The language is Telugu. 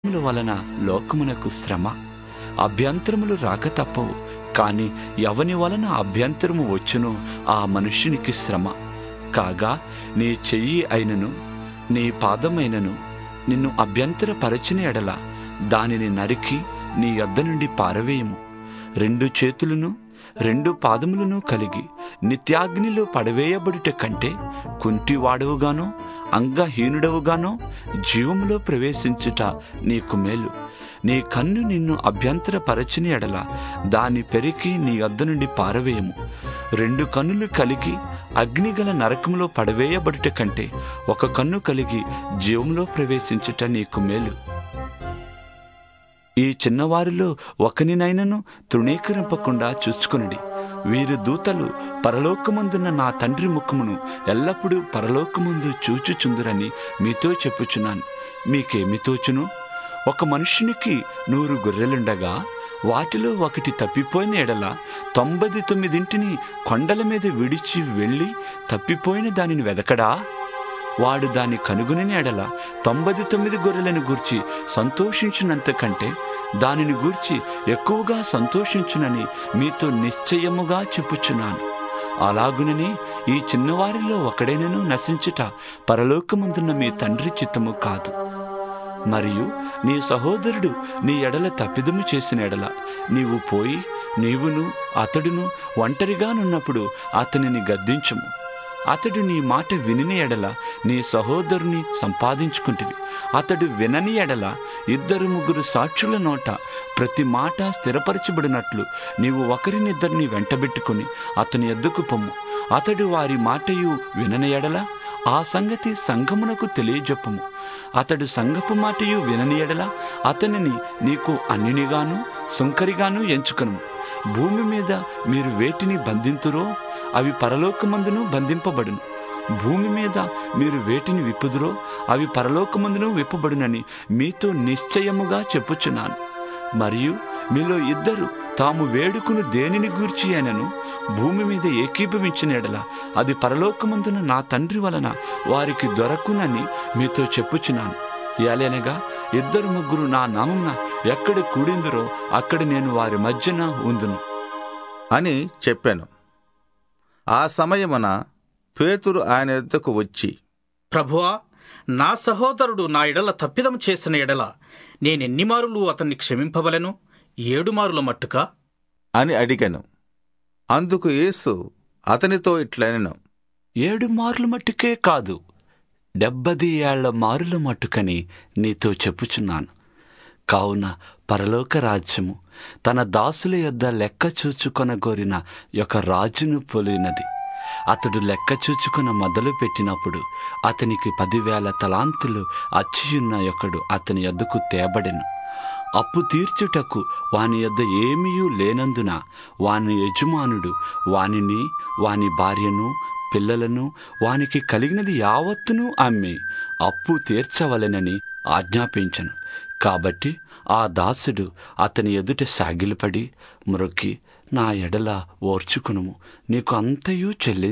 అభ్యంతరముల వలన లోకమునకు శ్రమ అభ్యంతరములు రాక తప్పవు కాని ఎవని వలన అభ్యంతరము వచ్చునో ఆ మనుష్యునికి శ్రమ కాగా నీ చెయ్యి అయినను నీ పాదమైనను నిన్ను అభ్యంతరపరచిన ఎడల దానిని నరికి నీ యొద్ద నుండి పారవేయము రెండు చేతులను రెండు పాదములను కలిగి నిత్యాగ్నిలో పడవేయబడుట కంటే కుంటివాడవుగానో అంగహీనుడవుగానో జీవములో ప్రవేశించుట నీకు మేలు నీ కన్ను నిన్ను అభ్యంతరపరచిన ఎడల దాని పెరికి నీ వద్ద నుండి పారవేయము రెండు కన్నులు కలిగి అగ్నిగల నరకములో పడవేయబడుట కంటే ఒక కన్ను కలిగి జీవంలో ప్రవేశించుట నీకు మేలు ఈ చిన్నవారిలో ఒకనినైనను తృణీకరింపకుండా చూసుకునుడి వీరు దూతలు పరలోకమందున్న నా తండ్రి ముఖమును ఎల్లప్పుడూ పరలోకమందు చూచుచుందురని మీతో చెప్పుచున్నాను మీకేమి తోచును ఒక మనుషునికి నూరు గొర్రెలుండగా వాటిలో ఒకటి తప్పిపోయిన ఎడల తొంభై తొమ్మిదింటిని కొండల మీద విడిచి వెళ్ళి తప్పిపోయిన దానిని వెదకడా వాడు దాన్ని కనుగొని ఎడల తొంభై తొమ్మిది గొర్రెలను గూర్చి సంతోషించినంత కంటే దానిని గూర్చి ఎక్కువగా సంతోషించునని మీతో నిశ్చయముగా చెప్పుచున్నాను అలాగుననే ఈ చిన్నవారిలో ఒకడైనను నశించుట పరలోకమందున్న మీ తండ్రి చిత్తము కాదు మరియు నీ సహోదరుడు నీ ఎడల తప్పిదము చేసిన ఎడల నీవు పోయి నీవును అతడును ఒంటరిగానున్నప్పుడు అతనిని గద్దించము అతడు నీ మాట వినిని ఎడల నీ సహోదరుని సంపాదించుకుంటివి అతడు వినని ఎడల ఇద్దరు ముగ్గురు సాక్షుల నోట ప్రతి మాట స్థిరపరచబడినట్లు నీవు ఒకరినిద్దరిని వెంటబెట్టుకుని అతని ఎద్దుకు పొమ్ము అతడు వారి మాటయు వినని ఎడల ఆ సంగతి సంఘమునకు తెలియజెప్పము అతడు సంగపు మాటయు వినని ఎడల అతనిని నీకు అన్యునిగాను సుంకరిగాను ఎంచుకను భూమి మీద మీరు వేటిని బంధింతురో అవి పరలోకమందును బంధింపబడును భూమి మీద మీరు వేటిని విప్పుదురో అవి పరలోకమందును విప్పబడునని మీతో నిశ్చయముగా చెప్పుచున్నాను మరియు మీలో ఇద్దరు తాము వేడుకును దేనిని గూర్చి అయినను భూమి మీద ఏకీభవించిన ఎడల అది పరలోకమందున నా తండ్రి వలన వారికి దొరకునని మీతో చెప్పుచున్నాను ఎలనగా ఇద్దరు ముగ్గురు నా నామమున ఎక్కడ కూడిందిరో అక్కడ నేను వారి మధ్యన ఉందును అని చెప్పాను ఆ సమయమున పేతురు ఆయన ఎద్దకు వచ్చి ప్రభువా నా సహోదరుడు నా ఎడల తప్పిదం చేసిన ఎడల నేనెన్ని మారులు అతన్ని క్షమింపవలెను ఏడు మారుల మట్టుకా అని అడిగాను అందుకు యేసు అతనితో ఇట్లనెను ఏడు మార్లు మట్టుకే కాదు డెబ్బది ఏళ్ల మారుల మట్టుకని నీతో చెప్పుచున్నాను కావున పరలోక రాజ్యము తన దాసుల యొద్ద లెక్క చూచుకొనగోరిన యొక్క రాజును పోలినది అతడు లెక్క చూచుకొన మొదలు పెట్టినప్పుడు అతనికి పదివేల తలాంతులు అచ్చియున్న ఒకడు అతని యొద్దకు తేబడెను అప్పు తీర్చుటకు వాని యొద్ద ఏమీయూ లేనందున వాని యజమానుడు వానిని వాని భార్యను పిల్లలను వానికి కలిగినది యావత్తును అమ్మి అప్పు తీర్చవలెనని ఆజ్ఞాపించను కాబట్టి ఆ దాసుడు అతని ఎదుట సాగిలపడి మ్రొక్కి నా ఎడల ఓర్చుకునుము నీకు అంతయు చెల్లి